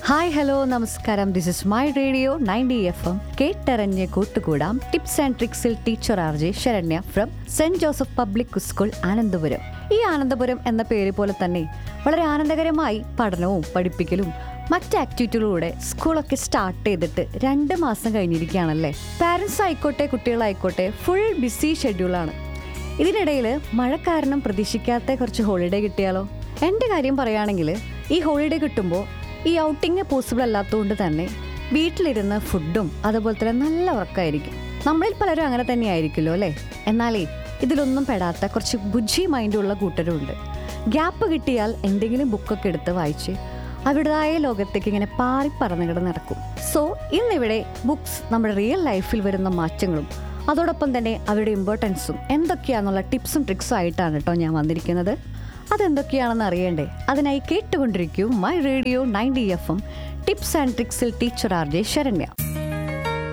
hi hello നമസ്കാരം this is My Radio ninety F M കേട്ടറിഞ്ഞ് കൂട്ടുകൂടാം ടിപ്സ് ആൻഡ് ട്രിക്സിൽ teacher R J Saranya from Saint Joseph Public School Anandapuram ഈ ആനന്ദപുരം എന്ന പേര് പോലെ തന്നെ വളരെ ആനന്ദകരമായി പഠനവും പഠിപ്പിക്കലും മറ്റ് ആക്ടിവിറ്റികളിലൂടെ സ്കൂളൊക്കെ സ്റ്റാർട്ട് ചെയ്തിട്ട് രണ്ട് മാസം കഴിഞ്ഞിരിക്കുകയാണല്ലേ പാരൻസ് ആയിക്കോട്ടെ കുട്ടികളായിക്കോട്ടെ ഫുൾ ബിസി ഷെഡ്യൂളാണ് ഇതിനിടയിൽ മഴ കാരണം പ്രതീക്ഷിക്കാത്ത കുറച്ച് ഹോളിഡേ കിട്ടിയാലോ എൻ്റെ കാര്യം പറയുകയാണെങ്കിൽ ഈ ഹോളിഡേ കിട്ടുമ്പോൾ ഈ ഔട്ടിങ് പോസിബിൾ അല്ലാത്തതുകൊണ്ട് തന്നെ വീട്ടിലിരുന്ന് ഫുഡും അതുപോലെ തന്നെ നല്ല ഉറക്കമായിരിക്കും നമ്മളിൽ പലരും അങ്ങനെ തന്നെ ആയിരിക്കുമല്ലോ അല്ലേ എന്നാലേ ഇതിലൊന്നും പെടാത്ത കുറച്ച് ബുജ്ജി മൈൻഡുള്ള കൂട്ടരുമുണ്ട് ഗ്യാപ്പ് കിട്ടിയാൽ എന്തെങ്കിലും ബുക്കൊക്കെ എടുത്ത് വായിച്ച് അവരുടേതായ ലോകത്തേക്ക് ഇങ്ങനെ പാറി പറന്നുകിട നടക്കും സോ ഇന്നിവിടെ ബുക്സ് നമ്മുടെ റിയൽ ലൈഫിൽ വരുന്ന മാറ്റങ്ങളും അതോടൊപ്പം തന്നെ അവരുടെ ഇമ്പോർട്ടൻസും എന്തൊക്കെയാണെന്നുള്ള ടിപ്സും ട്രിക്സും ആയിട്ടാണ് കേട്ടോ ഞാൻ വന്നിരിക്കുന്നത് അതെന്തൊക്കെയാണെന്ന് അറിയണ്ടേ അതിനായി കേട്ടുകൊണ്ടിരിക്കൂ My Radio ninety F M tips and ട്രിക്സിൽ ടീച്ചർ ആർ ജെ ശരണ്യ